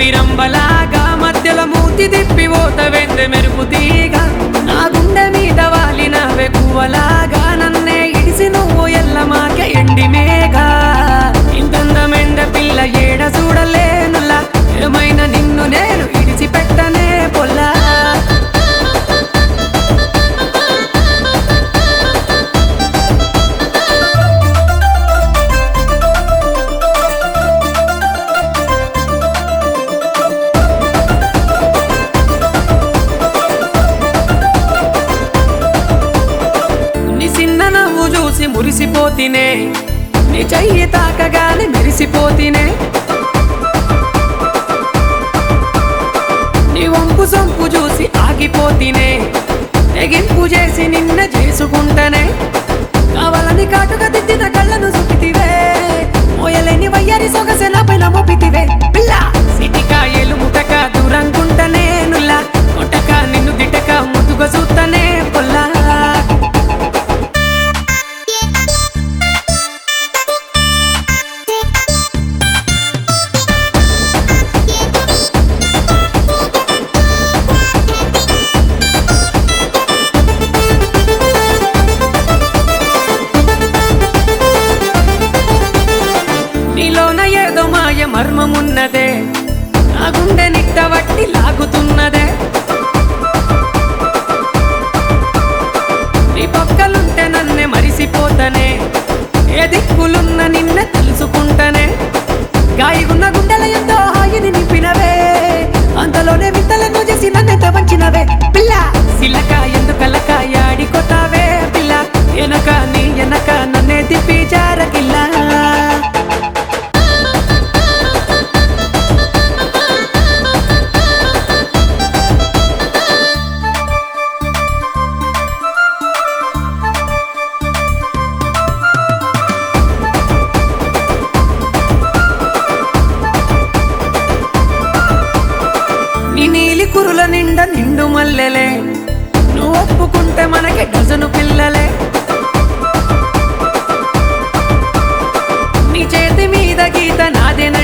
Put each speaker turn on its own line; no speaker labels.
గులాబీ రంబలాగా మధ్యలో మూతి తిప్పి ఓత వెంద్రె మెరుపు తీగ నా గుండె మీద వాలిన వెకువలాగా నన్నే ఇడిసి నువ్వు ఎల్లమాక ఎండి మేఘా ఇంతందమెండ పిల్ల ఏడ చూడలేనులా ఏమైనా నిన్ను నేను ఇడిచి పెట్టనే పొల్లా నీ చిన్న నవ్వు చూసి మురిసిపోతినే నీ చెయ్యి తాకగానే మెరిసిపోతినే నీ వంపు సొంపు చూసి ఆగిపోతినే తెగింపు చేసి నిన్న చేసుకుంటనే కావాలని కాటుగా దిద్దిన కళ్ళను సుపితివే మోయలేని వయ్యారి సొగసె నా పైన మోపితివే పిల్ల సిటికాయలు ముటక దూరంకుంటనే నుల్లా కొట్టక నిన్ను దిట్టక ముదుగ చూస్తనే పొల్లా నీలోన ఏదో మాయ మర్మమున్నదే నా గుండె నిట్టవట్టి లాగుతున్నదే నీ పక్కలుంటే నన్నే మరిసిపోతనే ఏ దిక్కులున్న నిన్నే తెలుసుకుంటనే గాయగున్న గుండెల ఎంతో హాయిని నింపినవే అంతలోనే విత్తలను చేసి నన్నెంత వంచినవే పిల్ల సిల్లక ఎందుకలక యాడికొతావే పిల్ల ఎనక నీ ఎనక నన్నే తిప్పి జారకిల్లా నీ నీలి కురుల నిండా నిండు మల్లెలే నువ్వు ఒప్పుకుంటే మనకి డజను పిల్లలే నీ చేతి మీద గీత నాదేన